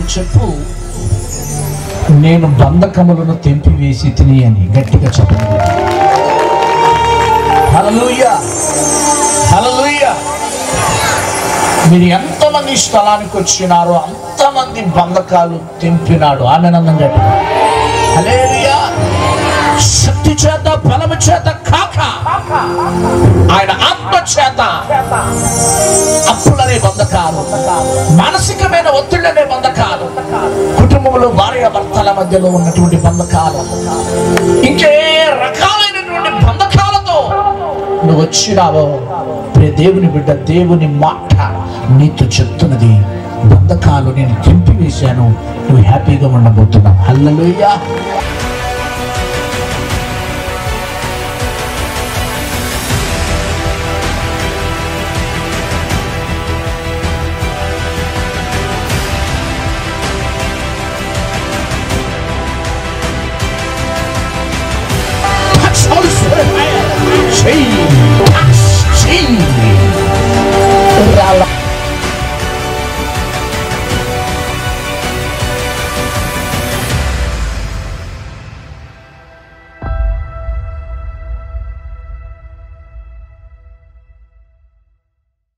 పక్కవాడికి చెప్పు నేను బంధకములను తెంపివేసి తిని అని గట్టిగా చెప్పండి హల్లెలూయా హల్లెలూయా మీరు ఎంతమంది ఈ స్థలానికి వచ్చినారో అంతమంది బంధకాలు తెంపినాడు ఆమె నందం గట్టి హల్లెలూయా శక్తి చేత బలము చేత కాక ఆయన ఆత్మ చేత అప్పులనే బంధకాలు మానసికమైన ఒత్తిళ్ళనే బంధకాలు కుటుంబంలో భార్య భర్తల మధ్యలో ఉన్నటువంటి బంధకాలు ఇంకే రకాలైనటువంటి బంధకాలతో నువ్వు వచ్చినావో ప్రియ దేవుని బిడ్డ దేవుని మాట నీతో చెప్తున్నది బంధకాలు నేను తెంపివేశాను నువ్వు హ్యాపీగా ఉండబోతున్నావు హల్లెలూయా